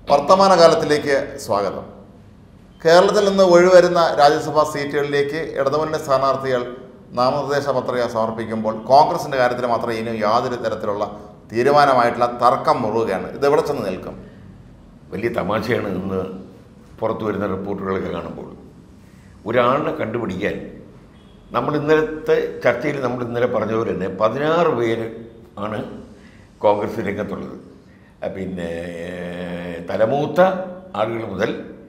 വർത്തമാനകാലത്തിലേക്ക് സ്വാഗതം കേരളത്തിൽ നിന്ന് ഒഴിവരുന്ന രാജ്യസഭാ സീറ്റുകളിലേക്ക് ഇടതുമുന്നണി സ്ഥാനാർത്ഥികൾ നാമനിർദ്ദേശ പത്രിക സമർപ്പിക്കുമ്പോൾ കോൺഗ്രസിൻ്റെ കാര്യത്തിൽ മാത്രം ഇനിയും യാതൊരു തരത്തിലുള്ള തീരുമാനമായിട്ടുള്ള തർക്കം മുറുകയാണ് ഇത് എവിടെ ചെന്ന് നിൽക്കും വലിയ തമാശയാണ് ഇന്ന് പുറത്തു വരുന്ന റിപ്പോർട്ടുകളൊക്കെ കാണുമ്പോൾ ഒരാളിനെ കണ്ടുപിടിക്കാൻ നമ്മൾ ഇന്നലത്തെ ചർച്ചയിൽ നമ്മൾ ഇന്നലെ പറഞ്ഞതുപോലെ തന്നെ പതിനാറ് പേര് ആണ് കോൺഗ്രസ് രംഗത്തുള്ളത് ആ, പിന്നെ ഏഹ്, തലമൂത്ത ആളുകൾ മുതൽ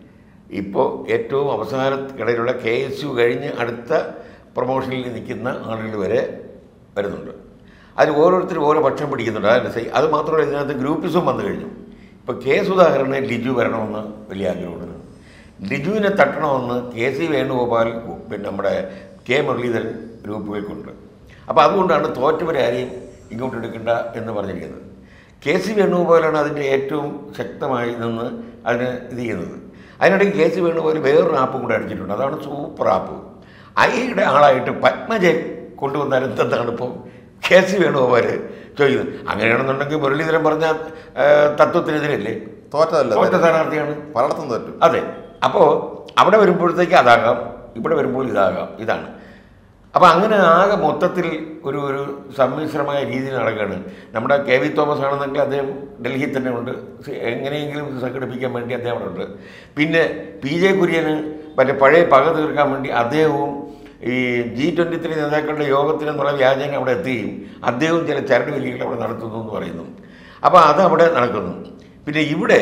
ഇപ്പോൾ ഏറ്റവും അവസാനക്കിടയിലുള്ള കെ എസ് യു കഴിഞ്ഞ് അടുത്ത പ്രൊമോഷനിൽ നിൽക്കുന്ന ആളുകൾ വരെ വരുന്നുണ്ട് അതിൽ ഓരോരുത്തരും ഓരോ പക്ഷം പിടിക്കുന്നുണ്ട് അതല്ല സൈ അത് മാത്രമല്ല ഇതിനകത്ത് ഗ്രൂപ്പിസം വന്നു കഴിഞ്ഞു ഇപ്പോൾ കെ സുധാകരന് ലിജു വരണമെന്ന് വലിയ ആഗ്രഹമുണ്ട് ലിജുവിനെ തട്ടണമെന്ന് കെ സി വേണുഗോപാൽ പിന്നെ നമ്മുടെ കെ മുരളീധരൻ ഗ്രൂപ്പുകൾക്കുണ്ട് അപ്പോൾ അതുകൊണ്ടാണ് തോറ്റവരെ ആരെയും ഇങ്ങോട്ട് എടുക്കണ്ട എന്ന് പറഞ്ഞിരിക്കുന്നത് കെ സി വേണുഗോപാലാണ് അതിൻ്റെ ഏറ്റവും ശക്തമായി നിന്ന് അതിന് ഇത് ചെയ്യുന്നത് അതിനിടയ്ക്ക് കെ സി വേണുഗോപാൽ വേറൊരു ആപ്പും കൂടെ അടിച്ചിട്ടുണ്ട് അതാണ് സൂപ്പർ ആപ്പ് ഐയുടെ ആളായിട്ട് പത്മജയെ കൊണ്ടുവന്നാൽ എന്തെന്നാണ് ഇപ്പോൾ കെ സി വേണുഗോപാൽ ചോദിക്കുന്നത് അങ്ങനെയാണെന്നുണ്ടെങ്കിൽ മുരളീധരൻ പറഞ്ഞ ആ, തത്വത്തിനെതിരല്ലേ തോറ്റതല്ല തോറ്റ സ്ഥാനാർത്ഥിയാണ് പലയിടത്തും തോറ്റു അതെ അപ്പോൾ അവിടെ വരുമ്പോഴത്തേക്ക് അതാകാം ഇവിടെ വരുമ്പോൾ ഇതാകാം ഇതാണ് അപ്പോൾ അങ്ങനെ ആകെ മൊത്തത്തിൽ ഒരു ഒരു സമ്മിശ്രമായ രീതിയിൽ നടക്കുകയാണ് നമ്മുടെ കെ വി തോമസ് ആണെന്നെങ്കിൽ അദ്ദേഹം ഡൽഹിയിൽ തന്നെ ഉണ്ട് സി- എങ്ങനെയെങ്കിലും ഇത് സംഘടിപ്പിക്കാൻ വേണ്ടി അദ്ദേഹം അവിടെ ഉണ്ട് പിന്നെ പി ജെ കുര്യന് മറ്റേ പഴയ പക തീർക്കാൻ വേണ്ടി അദ്ദേഹവും ഈ ജി ട്വൻ്റി ത്രീ നേതാക്കളുടെ യോഗത്തിനെന്നുള്ള വ്യാജന അവിടെ എത്തുകയും അദ്ദേഹവും ചില ചരട് വലികൾ അവിടെ നടത്തുന്നു എന്ന് പറയുന്നു അപ്പോൾ അത് അവിടെ നടക്കുന്നു പിന്നെ ഇവിടെ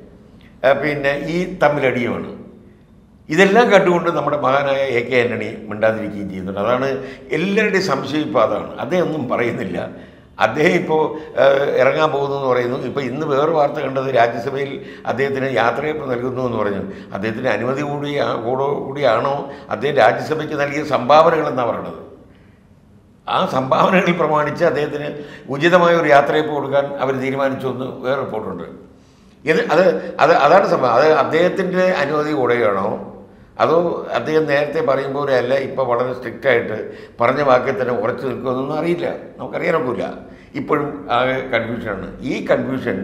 ആ, പിന്നെ ഈ തമ്മിലടിയുമാണ് ഇതെല്ലാം കണ്ടുകൊണ്ട് നമ്മുടെ മഹാനായ എ കെ ആൻ്റണി മിണ്ടാതിരിക്കുകയും ചെയ്യുന്നുണ്ട് അതാണ് എല്ലാവരുടെയും സംശയം ഇപ്പോൾ അതാണ് അദ്ദേഹം ഒന്നും പറയുന്നില്ല അദ്ദേഹം ഇപ്പോൾ ഇറങ്ങാൻ പോകുന്നു എന്ന് പറയുന്നു ഇപ്പോൾ ഇന്ന് വേറെ വാർത്ത കണ്ടത് രാജ്യസഭയിൽ അദ്ദേഹത്തിന് യാത്രയപ്പ് നൽകുന്നു എന്ന് പറഞ്ഞു അദ്ദേഹത്തിന് അനുമതി കൂടി കൂടോ കൂടിയാണോ അദ്ദേഹം രാജ്യസഭയ്ക്ക് നൽകിയ സംഭാവനകളെന്നാണ് പറയണത് ആ സംഭാവനകൾ പ്രമാണിച്ച് അദ്ദേഹത്തിന് ഉചിതമായ ഒരു യാത്രയപ്പ് കൊടുക്കാൻ അവർ തീരുമാനിച്ചു എന്ന് വേറെ റിപ്പോർട്ടുണ്ട് ഇത് അത് അത് അതാണ് സംഭവം അത് അദ്ദേഹത്തിൻ്റെ അനുമതി കൂടെയാണോ അതോ അദ്ദേഹം നേരത്തെ പറയും പോലെ അല്ല ഇപ്പോൾ വളരെ സ്ട്രിക്റ്റ് ആയിട്ട് പറഞ്ഞ വാക്കിൽ തന്നെ ഉറച്ചു നിൽക്കുമെന്നൊന്നും അറിയില്ല നമുക്കറിയാനൊക്കില്ല ഇപ്പോഴും ആകെ കൺഫ്യൂഷനാണ് ഈ കൺഫ്യൂഷൻ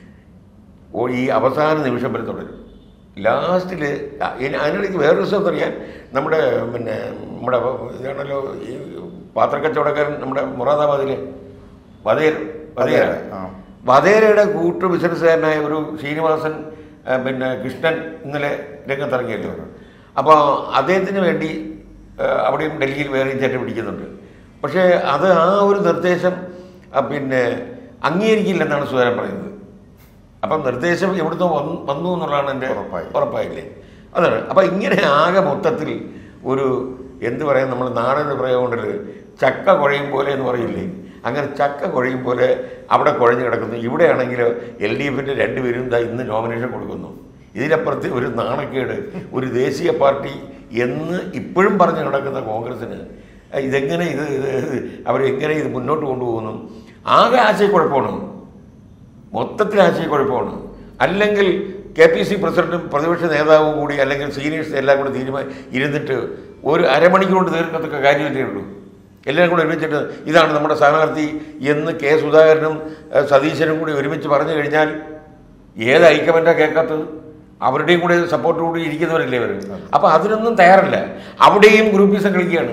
ഓ ഈ അവസാന നിമിഷം വരെ തുടരും ലാസ്റ്റിൽ അതിനിടയ്ക്ക് വേറൊരു ദിവസം അറിയാൻ നമ്മുടെ പിന്നെ നമ്മുടെ ഇതാണല്ലോ ഈ പാത്രക്കച്ചവടക്കാരൻ നമ്മുടെ മുറാദാബാദിലെ വധേർ വധേര ആ. വധേരയുടെ കൂട്ടു ബിസിനസ്സുകാരനായ ഒരു ശ്രീനിവാസൻ ആ, പിന്നെ കൃഷ്ണൻ ഇന്നലെ രംഗത്തിറങ്ങിയല്ലോ അപ്പോൾ അദ്ദേഹത്തിന് വേണ്ടി ആ, അവിടെയും ഡൽഹിയിൽ വേറെയും ചേട്ടൻ പിടിക്കുന്നുണ്ട് പക്ഷേ അത് ആ ഒരു നിർദ്ദേശം ആ, പിന്നെ അംഗീകരിക്കില്ലെന്നാണ് സുധാരൻ പറയുന്നത് അപ്പം നിർദ്ദേശം എവിടുന്ന് വന്നു വന്നു എന്നുള്ളതാണ് എൻ്റെ ഉറപ്പായി. ഉറപ്പായില്ലേ അതാണ് അപ്പം ഇങ്ങനെ ആകെ മൊത്തത്തിൽ ഒരു എന്ത് പറയാൻ നമ്മൾ നാടൻ പ്രയോഗം ഉണ്ടല്ലോ ചക്ക കുഴയും പോലെ എന്ന് പറയില്ലേ അങ്ങനെ ചക്ക കുഴയും പോലെ അവിടെ കുഴഞ്ഞു കിടക്കുന്നു ഇവിടെയാണെങ്കിൽ എൽ ഡി എഫിൻ്റെ രണ്ടുപേരും ഇതാ ഇന്ന് നോമിനേഷൻ കൊടുക്കുന്നു ഇതിനപ്പുറത്ത് ഒരു നാണക്കേട് ഒരു ദേശീയ പാർട്ടി എന്ന് ഇപ്പോഴും പറഞ്ഞു നടക്കുന്ന കോൺഗ്രസ്സിന് ഇതെങ്ങനെ ഇത് ഇത് അവരെങ്ങനെ ഇത് മുന്നോട്ട് കൊണ്ടുപോകുന്നു ആകെ ആശയക്കുഴപ്പമാണ് മൊത്തത്തിൽ ആശയക്കുഴപ്പമാണ് അല്ലെങ്കിൽ കെ പി സി പ്രസിഡന്റും പ്രതിപക്ഷ നേതാവും കൂടി അല്ലെങ്കിൽ സീനിയേഴ്സ് എല്ലാം കൂടി തീരുമാനം ഇരുന്നിട്ട് ഒരു അരമണിക്കൂർ കൊണ്ട് തീർക്കത്തക്ക കാര്യമല്ലേ ഉള്ളൂ എല്ലാവരും കൂടി ഒരുമിച്ചിട്ട് ഇതാണ് നമ്മുടെ സ്ഥാനാർത്ഥി എന്ന് കെ സുധാകരനും ഏഹ്, സതീശനും കൂടി ഒരുമിച്ച് പറഞ്ഞു കഴിഞ്ഞാൽ ഏത് ഐക്യമെന്റാ കേൾക്കാത്തത് അവരുടെയും കൂടെ സപ്പോർട്ട് കൂടി ഇരിക്കുന്നവരല്ലേ അവർ അപ്പോൾ അതിനൊന്നും തയ്യാറല്ല അവിടെയും ഗ്രൂപ്പീസം കളിക്കുകയാണ്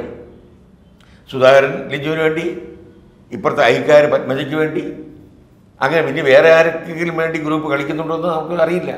സുധാകരൻ ലിജുവിന് വേണ്ടി ഇപ്പുറത്തെ ഐക്കാർ പത്മജയ്ക്ക് വേണ്ടി അങ്ങനെ പിന്നെ വേറെ ആർക്കെങ്കിലും വേണ്ടി ഗ്രൂപ്പ് കളിക്കുന്നുണ്ടോ എന്ന് നമുക്ക് അറിയില്ല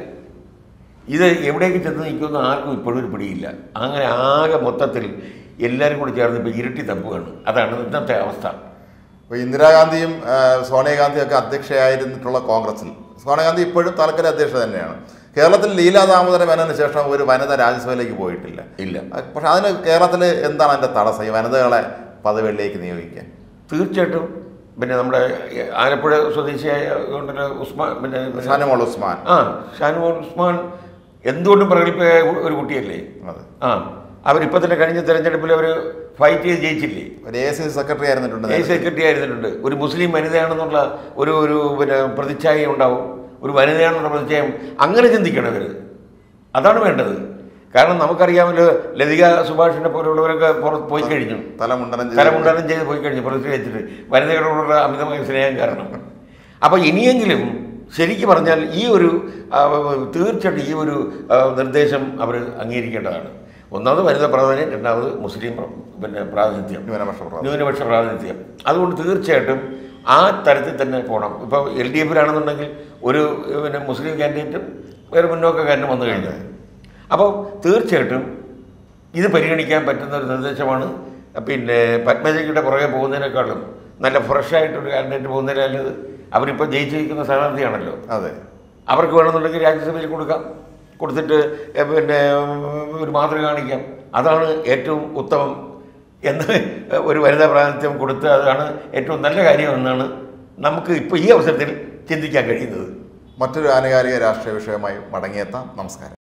ഇത് എവിടേക്ക് ചെന്ന് നിൽക്കുമെന്ന് ആർക്കും ഇപ്പോഴും ഒരു പിടിയില്ല അങ്ങനെ ആകെ മൊത്തത്തിൽ എല്ലാവരും കൂടി ചേർന്ന് ഇപ്പോൾ ഇരുട്ടി തപ്പുകയാണ് അതാണ് ഇന്നത്തെ അവസ്ഥ ഇപ്പോൾ ഇന്ദിരാഗാന്ധിയും ആ, സോണിയാഗാന്ധിയും ഒക്കെ അധ്യക്ഷയായിരുന്നിട്ടുള്ള കോൺഗ്രസിൽ സോണിയാഗാന്ധി ഇപ്പോഴും തലക്കര അധ്യക്ഷ തന്നെയാണ് കേരളത്തിൽ ലീലാ ദാമോദര മേനോന് ശേഷം ഒരു വനിത രാജ്യസഭയിലേക്ക് പോയിട്ടില്ല ഇല്ല ആ, പക്ഷെ അതിന് കേരളത്തിൽ എന്താണ് അതിൻ്റെ തടസ്സം ഈ വനിതകളെ പദവികളിലേക്ക് നിയോഗിക്കാൻ തീർച്ചയായിട്ടും പിന്നെ നമ്മുടെ ആലപ്പുഴ സ്വദേശിയായ ഉണ്ടല്ലോ ഉസ്മാൻ പിന്നെ പിന്നെ- ഷാനിമോൾ ഉസ്മാൻ ആ ഷാനുമോൻ ഉസ്മാൻ എന്തുകൊണ്ടും പ്രഗത്ഭയായ ഒരു കുട്ടിയല്ലേ അതെ ആ അവരിപ്പോൾ തന്നെ കഴിഞ്ഞ തെരഞ്ഞെടുപ്പിൽ അവർ ഫൈറ്റ് ചെയ്ത് ജയിച്ചില്ലേ ഒരു എ സി സെക്രട്ടറി ആയിരുന്നിട്ടുണ്ട് എ നേരത്തെ. സെക്രട്ടറി ആയിരുന്നിട്ടുണ്ട് ഒരു മുസ്ലിം വനിതയാണെന്നുള്ള ഒരു ഒരു പിന്നെ പ്രതിച്ഛായ ഉണ്ടാവും ഒരു വനിതയാണെന്നുള്ള പ്രതിച്ഛായം അങ്ങനെ ചിന്തിക്കണം ഇവർ അതാണ് വേണ്ടത് കാരണം നമുക്കറിയാമല്ലോ ലതിക സുഭാഷിനെ പോലുള്ളവരൊക്കെ പുറത്ത് പോയി കഴിഞ്ഞു തലമുണ്ടനം ചെയ്ത് തലമുണ്ടാനം ചെയ്ത് പോയി കഴിഞ്ഞു പ്രതിഷ്ഠ വെച്ചിട്ട് വനിതകളോടുള്ള അമിതമായ സ്നേഹം കാരണം അപ്പോൾ ഇനിയെങ്കിലും ശരിക്കും പറഞ്ഞാൽ ഈ ഒരു ആ, തീർച്ചയായിട്ടും ഈ ഒരു ആ, നിർദ്ദേശം അവർ അംഗീകരിക്കേണ്ടതാണ് ഒന്നാമത് വനിതാ പ്രാധാന്യം രണ്ടാമത് മുസ്ലിം പ്ര- പിന്നെ പ്രാതിനിധ്യം ന്യൂനപക്ഷ പ്രാതിനിധ്യം. ന്യൂനപക്ഷ പ്രാതിനിധ്യം അതുകൊണ്ട് തീർച്ചയായിട്ടും ആ തരത്തിൽ തന്നെ പോകണം ഇപ്പോൾ എൽ ഡി എഫിലാണെന്നുണ്ടെങ്കിൽ ഒരു പിന്നെ മുസ്ലിം കാൻഡിഡേറ്റും വേറെ മുന്നോക്കക്കാരനും വന്നു കഴിഞ്ഞു അപ്പോൾ തീർച്ചയായിട്ടും ഇത് പരിഗണിക്കാൻ പറ്റുന്ന ഒരു നിർദ്ദേശമാണ് പിന്നെ പത്മജയുടെ പുറകെ പോകുന്നതിനേക്കാളും നല്ല ഫ്രഷായിട്ടൊരു കാൻഡിഡേറ്റ് പോകുന്നതിന് നല്ലത് അവരിപ്പോൾ ജയിച്ചിരിക്കുന്ന സ്ഥാനാർത്ഥിയാണല്ലോ അതെ അവർക്ക് വേണമെന്നുണ്ടെങ്കിൽ രാജ്യസഭയിൽ കൊടുക്കാം കൊടുത്തിട്ട് എ, പിന്നെ ഒരു മാതൃക കാണിക്കാം അതാണ് ഏറ്റവും ഉത്തമം എന്ന് ഒരു വനിതാ പ്രാതിനിധ്യം കൊടുത്ത് അതാണ് ഏറ്റവും നല്ല കാര്യമെന്നാണ് നമുക്ക് ഇപ്പോൾ ഈ അവസരത്തിൽ ചിന്തിക്കാൻ കഴിയുന്നത് മറ്റൊരു ആനുകാലിക രാഷ്ട്രീയ വിഷയമായി മടങ്ങിയെത്താം നമസ്കാരം